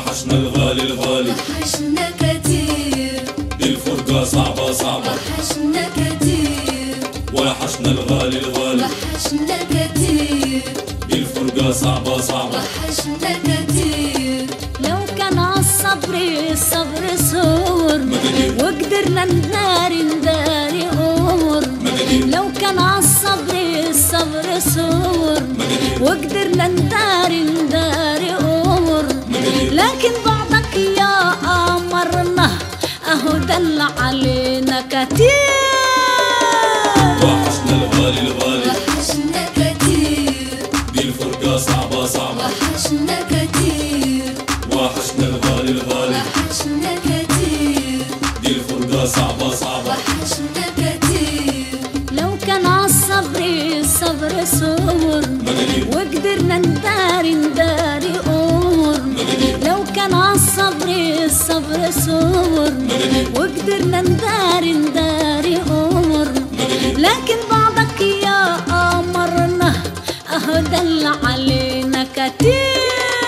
وحشنا الغالي الغالي وحشنا كتير دي الفرقة صعبة صعبة وحشنا كتير وحشنا الغالي الغالي وحشنا كتير دي الفرقة صعبة صعبة وحشنا كتير لو كان عالصبر الصبر صور مجدير. وقدرنا نداري نداري أمور مجدير. لو كان عالصبر الصبر صور مجدير. وقدرنا نداري نداري أمور مجدير. لكن بعضك يا أمرنا أهو دل علينا كتير وحشنا الغالي الغالي وحشنا كتير دي الفرقة صعبة صعبة وحشنا كتير وحشنا الغالي الغالي وحشنا كتير دي الفرقة صعبة صعبة وحشنا كتير لو كان عالصبر الصبر صور مجدير. وقدرنا نداري نداري أمور مجدير. لو كان عالصبر الصبر صور مجدير. وقدرنا نداري نداري أمور مجدير. لكن بعضك يا أمرنا أهو دل علينا كتير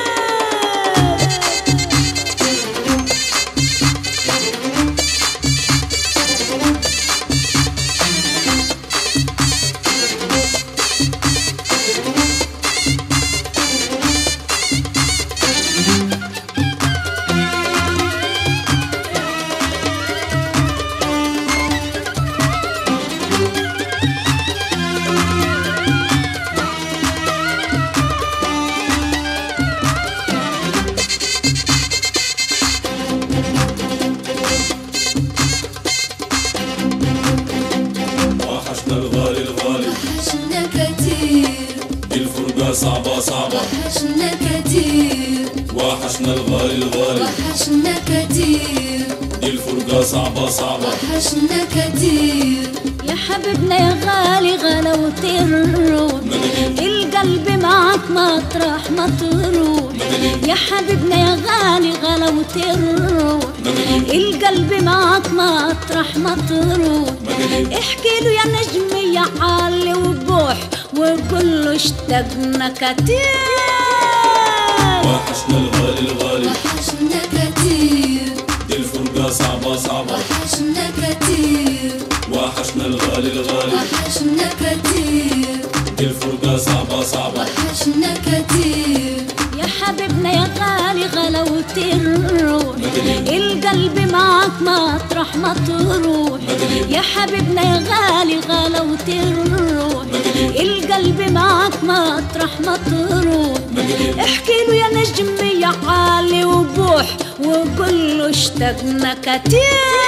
وحشنا الغالي الغالي وحشنا كتير دي الفرقة صعبة صعبة وحشنا كتير وحشنا الغالي الغالي وحشنا كتير دي الفرقة صعبة صعبة وحشنا كتير يا حبيبنا يا غالي غلاوة الروح القلب معك مطرح ما تروح يا حبيبنا يا غالي غلاوة الروح القلب معك مطرح ما تروح احكي له يا نجم يا عالي وبوح وقول له اشتقنا كتير وحشنا الغالي الغالي وحشنا كتير دي الفرقة صعبة صعبة وحشنا كتير وحشنا الغالي الغالي وحشنا كتير دي الفرقة صعبة صعبة وحشنا كتير يا حبيبنا يا غالي غلاوة الروح القلب معك مطرح ما تروح يا حبيبنا يا غالي غلاوة الروح القلب معك مطرح ما تروح احكي له يا نجم يا عالي وبوح وقول له اشتقنا كتير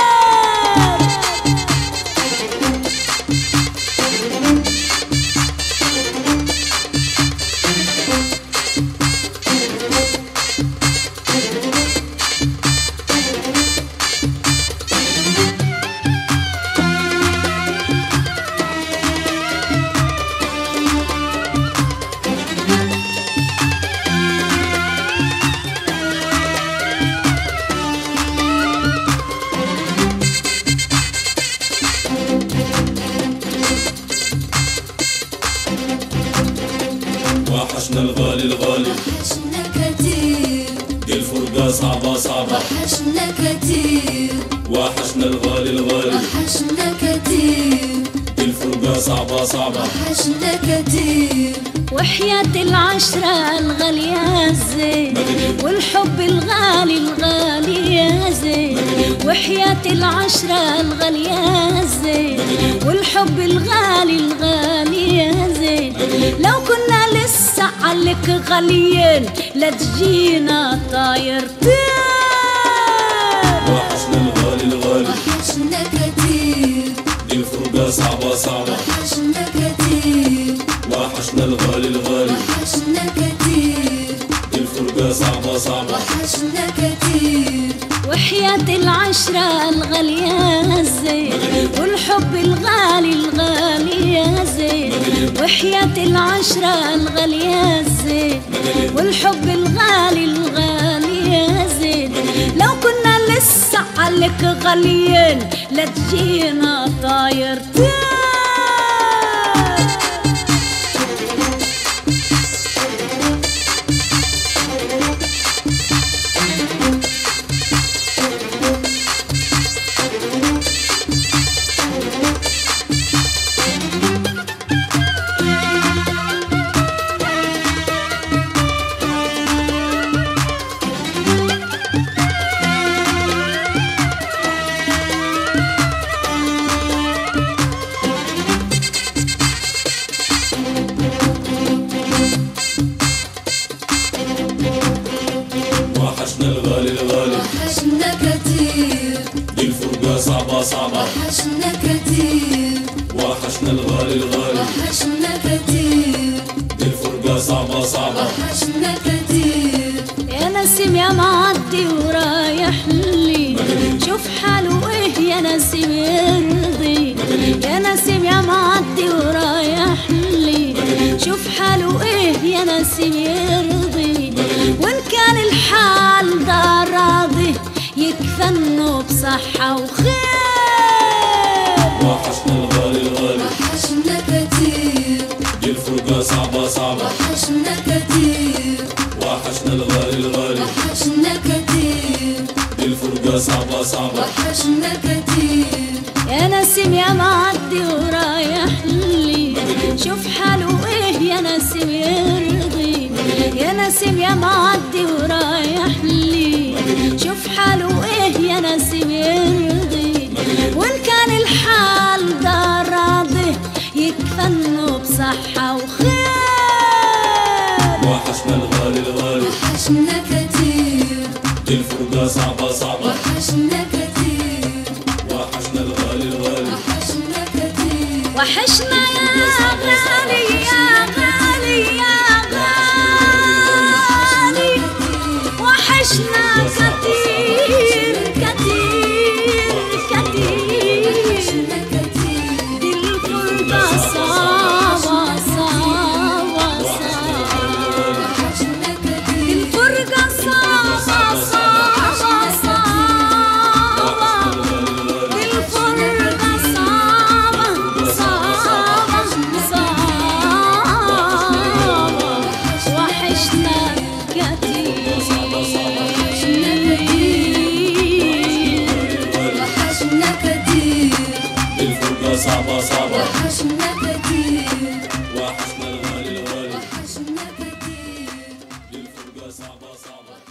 وحشنا الغالي الغالي وحشنا كتير دي الفرقة صعبة صعبة وحشنا كتير وحشنا الغالي الغالي وحشنا كتير دي الفرقة صعبة صعبة وحشنا كتير وحياة العشرة الغالية الزين والحب الغالي الغالي يا زين وحياة العشرة الغالية الزين والحب الغالي الغالي يا زين لو كنا لسه عليك غاليين لا تجينا طايرتين وحشنا الغالي الغالي وحشنا كتير دي الفرقة صعبة صعبة وحشنا كتير وحشنا الغالي الغالي وحشنا كتير دي الفرقة صعبة صعبة وحشنا كتير وحياة العشرة الغالية الزين والحب الغالي الغالي يا زين وحياة العشرة الغالية الزين والحب الغالي الغالي يا زين لو كنا لسه عليك غاليين لا تجينا طايرتين وحشنا الغالي الغالي وحشنا كتير دي الفرقة صعبة صعبة وحشنا كتير وحشنا الغالي الغالي وحشنا كتير دي الفرقة صعبة صعبة وحشنا كتير يا نسيم يا معدي ورايح لي شوف حاله ايه يا نسيم يرضي يا نسيم يا معدي ورايح لي شوف حاله ايه يا نسيم يرضي وان كان الحال ده راضي يكفى انه بصحة وخير وحشنا الغالي الغالي وحشنا كتير دي الفرقة صعبة صعبة وحشنا كتير وحشنا الغالي الغالي وحشنا كتير دي الفرقة صعبة صعبة وحشنا كتير يا نسيم يا معدي ورايح لي شوف حاله ايه يا نسيم يرضي يا نسيم يا معدي ورايح لي شوف حاله ايه يا نسيم يرضي وان كان الحال ده راضي يكفى انه بصحة وخير وحشنا الغالي الغالي وحشنا كتير دي الفرقة صعبة صعبة وحشنا كتير وحشنا الغالي الغالي وحشنا كتير وحشنا يا غالي يا غالي يا غالي وحشنا كتير كتير كتير وحشنا كتير دي الفرقة صعبة صعبة صعبة وحشنا دي كتير الفرقة صعبة صعبة صعبة دي الفرقة صعبة صعبة صعبة وحشنا كتير وحشنا كتير دي الفرقة صعبة صعبة وحشنا كتير وحشنا الغالي الغالي وحشنا كتير دي الفرقة صعبة صعبة